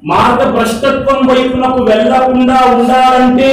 మార్గభ్రష్టత్వం వైపునకు వెళ్ళకుండా ఉండాలంటే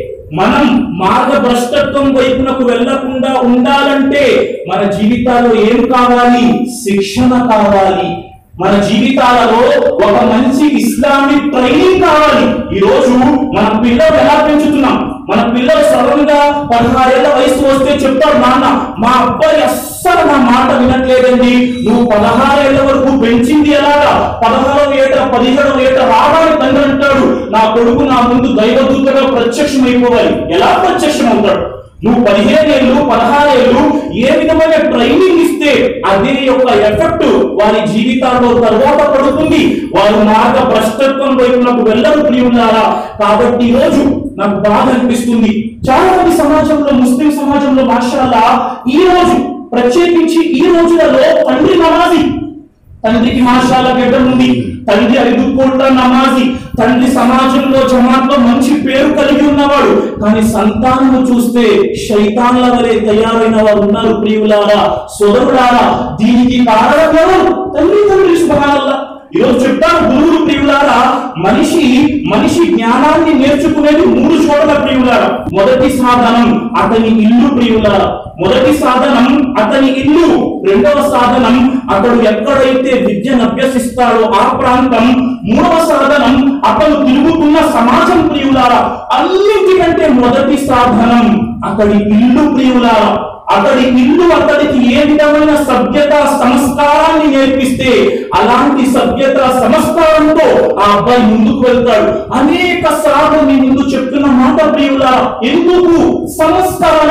మనం మార్గభ్రష్టత్వం వైపునకు వెళ్ళకుండా ఉండాలంటే మన జీవితాల్లో ఏం కావాలి శిక్షణ కావాలి మన జీవితాలలో ఒక మంచి ఇస్లామిక్ ట్రైనింగ్ కావాలి ఈ రోజు మన పిల్లలు ఎలా పెంచుతున్నాం మన పిల్లలు సడన్ గా పదహారేళ్ల వయసు వస్తే చెప్తారు నాన్న మా అబ్బాయి అస్సలు నా మాట వినట్లేదండి నువ్వు పదహారేళ్ల వరకు పెంచింది ఎలాగా పదహారవ ఏట పదిహేడవ ఏట రావాలి తండ్రి అంటాడు నా కొడుకు నా ముందు దైవదూతగా ప్రత్యక్షమైపోవాలి ఎలా ప్రత్యక్షం అవుతాడు నువ్వు పదిహేనేళ్ళు పదహారేళ్ళు ఏ విధమైన ట్రైనింగ్ ఇస్తే అదే యొక్క ఎఫెక్ట్ వారి జీవితాల్లో తర్వాత పడుతుంది వారు మార్గ భ్రష్టత్వం వైపునకు వెళ్ళరు ప్రియులారా కాబట్టి ఈ రోజు నాకు బాధ అనిపిస్తుంది చాలా మంది సమాజంలో ముస్లిం సమాజంలో మాషాల్లా ఈ రోజు ప్రత్యేకించి ఈ రోజులలో తండ్రి నమాజి తండ్రికి మాషాల గడ్డ ఉంది తండ్రి ఐదు కోట్ల నమాజి తండ్రి సమాజంలో జమాత్లో మంచి పేరు కలిగి ఉన్నవాడు కానీ సంతానము చూస్తే శైతాన్ల వలె తయారైన వారు ఉన్నారు ప్రియులారా సోదరులారా దీనికి కారణం ఎవరు తల్లిదండ్రులు సుభానల్లా ఈరోజు చెప్తాను గురువులు ప్రియులారా మనిషి మనిషి జ్ఞానాన్ని నేర్చుకునేది మూడు చోట్ల ప్రియులారా మొదటి సాధనం అతని ఇల్లు ప్రియులారా మొదటి సాధనం అతని ఇల్లు రెండవ సాధనం అతడు ఎక్కడైతే విద్యను అభ్యసిస్తాడో ఆ ప్రాంతం మూడవ సాధనం అతను తిరుగుతున్న సమాజం ప్రియులారా అన్నింటికంటే మొదటి సాధనం అతడి ఇల్లు ప్రియులారా అతడి ఇల్లు అతడికి ఏ విధమైన సభ్యత సంస్కారాన్ని నేర్పిస్తే అలాంటి సభ్యత సంస్కారంతో ఆ అబ్బాయి ముందుకు వెళ్తాడు అనేక సార్లు మీ ముందు చెప్తున్న మాట ప్రియుల ఎందుకు సంస్కరణ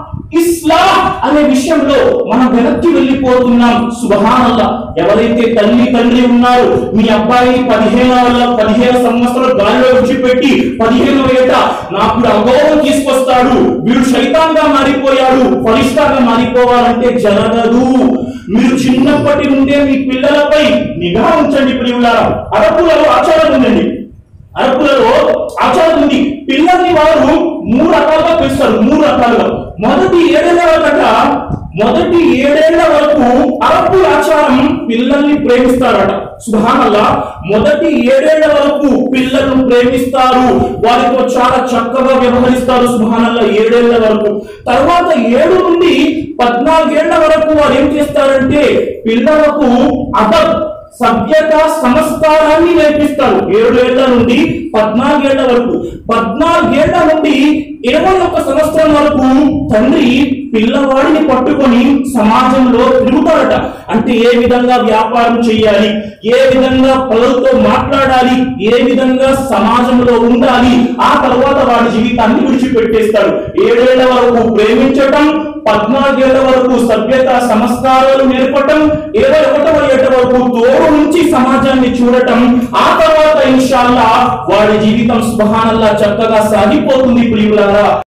ఇస్లాం అనే విషయంలో మనం వెనక్కి వెళ్ళిపోతున్నాం సుబహానల్లా ఎవరైతే తల్లి తండ్రి ఉన్నారు మీ అబ్బాయి పదిహేను వల్ల పదిహేను సంవత్సరాలు గాలిలో విడిచిపెట్టి పదిహేను ఏట నాకు అగౌరవం తీసుకొస్తాడు వీడు శైతాన్గా మారిపోయాడు ఫలిష్టాగా మారిపోవాలంటే జరగదు మీరు చిన్నప్పటి నుండే మీ పిల్లలపై నిఘా ఉంచండి ప్రియులారా అరకులలో ఆచారం ఉందండి అరకులలో ఆచారం ఉంది పిల్లల్ని వారు మూడు రకాలుగా పెంచుతారు మూడు రకాలుగా మొదటి ఏడేళ్ల వరకట మొదటి ఏడేళ్ల వరకు అరపు ఆచారం పిల్లల్ని ప్రేమిస్తారట సుభానల్లా మొదటి ఏడేళ్ల వరకు పిల్లలను ప్రేమిస్తారు వారితో చాలా చక్కగా వ్యవహరిస్తారు సుభానల్లా ఏడేళ్ల వరకు తర్వాత ఏడు నుండి పద్నాలుగేళ్ల వరకు వారు ఏం చేస్తారంటే పిల్లలకు అదబ్ సభ్యత సంస్కారాన్ని నేర్పిస్తారు ఏడు ఏళ్ల నుండి పద్నాలుగేళ్ల వరకు పద్నాలుగేళ్ల నుండి ఇరవై ఒక్క సంవత్సరం వరకు తండ్రి పిల్లవాడిని పట్టుకొని సమాజంలో తిరుగుతాడట అంటే ఏ విధంగా వ్యాపారం చేయాలి ఏ విధంగా పలులతో మాట్లాడాలి ఏ విధంగా సమాజంలో ఉండాలి ఆ తర్వాత వాడి జీవితాన్ని విడిచిపెట్టేస్తాడు ఏడేళ్ల వరకు ప్రేమించటం పద్నాలుగేళ్ల వరకు సభ్యత సంస్కారాలు నేర్పటం ఇరవై ఒకటవ ఏట వరకు తోడు నుంచి సమాజాన్ని చూడటం ఆ తర్వాత ఇన్షాల్లా వాడి జీవితం సుబహానల్లా చక్కగా సాగిపోతుంది ప్రియులారా